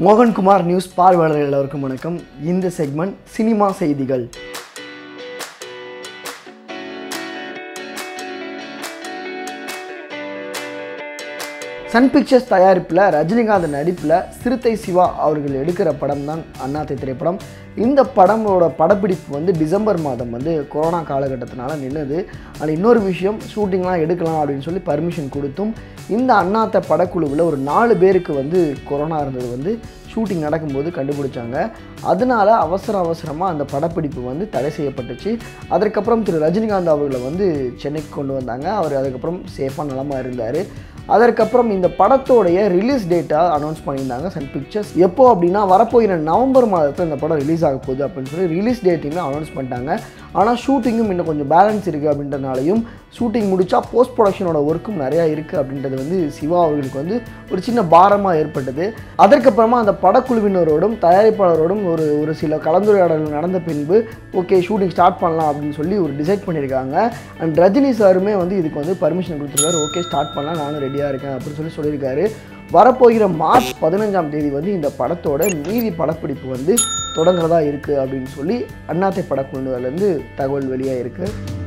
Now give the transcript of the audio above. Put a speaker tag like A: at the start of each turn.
A: Mohankumar news பார்வையாளர்கள் எல்லோருக்கும் வணக்கம் இந்த செக்மெண்ட் சினிமா செய்திகள் சன் பிக்சர்ஸ் தயாரிப்பில் ரஜினிகாந்த் நடிப்பில் சிறுத்தை சிவா அவர்கள் எடுக்கிற படம் தான் அண்ணாத்தை திரைப்படம் இந்த படமோட படப்பிடிப்பு வந்து டிசம்பர் மாதம் வந்து கொரோனா காலகட்டத்தினால நின்றுது ஆனால் இன்னொரு விஷயம் ஷூட்டிங்லாம் எடுக்கலாம் அப்படின்னு சொல்லி பர்மிஷன் கொடுத்தும் இந்த அண்ணாத்த படக்குழுவில் ஒரு நாலு பேருக்கு வந்து கொரோனா இருந்தது வந்து ஷூட்டிங் நடக்கும்போது கண்டுபிடிச்சாங்க அதனால அவசர அவசரமாக அந்த படப்பிடிப்பு வந்து தடை செய்யப்பட்டுச்சு அதற்கப்புறம் திரு ரஜினிகாந்த் அவர்களை வந்து சென்னைக்கு கொண்டு வந்தாங்க அவர் அதுக்கப்புறம் சேஃபாக நலமா இருந்தார் அதற்கப்புறம் இந்த படத்தோடைய ரிலீஸ் டேட்டாக அனௌன்ஸ் பண்ணியிருந்தாங்க சன் பிக்சர்ஸ் எப்போ அப்படின்னா வரப்போகிற நவம்பர் மாதத்தில் இந்த படம் ரிலீஸ் ஆக போகுது அப்படின்னு சொல்லி ரிலீஸ் டேட்டையுமே அனௌன்ஸ் பண்ணிட்டாங்க ஆனால் ஷூட்டிங்கும் இன்னும் கொஞ்சம் பேலன்ஸ் இருக்குது அப்படின்றனாலையும் ஷூட்டிங் முடிச்சா போஸ்ட் ப்ரொடக்ஷனோட ஒர்க்கும் நிறையா இருக்குது அப்படின்றது வந்து சிவா அவர்களுக்கு வந்து ஒரு சின்ன பாரமாக ஏற்பட்டது அதற்கப்புறமா அந்த படக்குழுவினரோடும் தயாரிப்பாளரோடும் ஒரு ஒரு சில கலந்துரையாடல்கள் நடந்த பின்பு ஓகே ஷூட்டிங் ஸ்டார்ட் பண்ணலாம் அப்படின்னு சொல்லி ஒரு டிசைட் பண்ணியிருக்காங்க அண்ட் ரஜினி சாருமே வந்து இதுக்கு வந்து பர்மிஷன் கொடுத்துருக்காரு ஓகே ஸ்டார்ட் பண்ணலாம் நானும் ரெடியாக இருக்கேன் அப்படின்னு சொல்லி சொல்லியிருக்காரு வரப்போகிற மார்ச் பதினஞ்சாம் தேதி வந்து இந்த படத்தோட மீதி படப்பிடிப்பு வந்து தொடங்குறதா இருக்குது அப்படின்னு சொல்லி அண்ணாத்தை படக்குழுவிலேருந்து தகவல் வெளியாக இருக்குது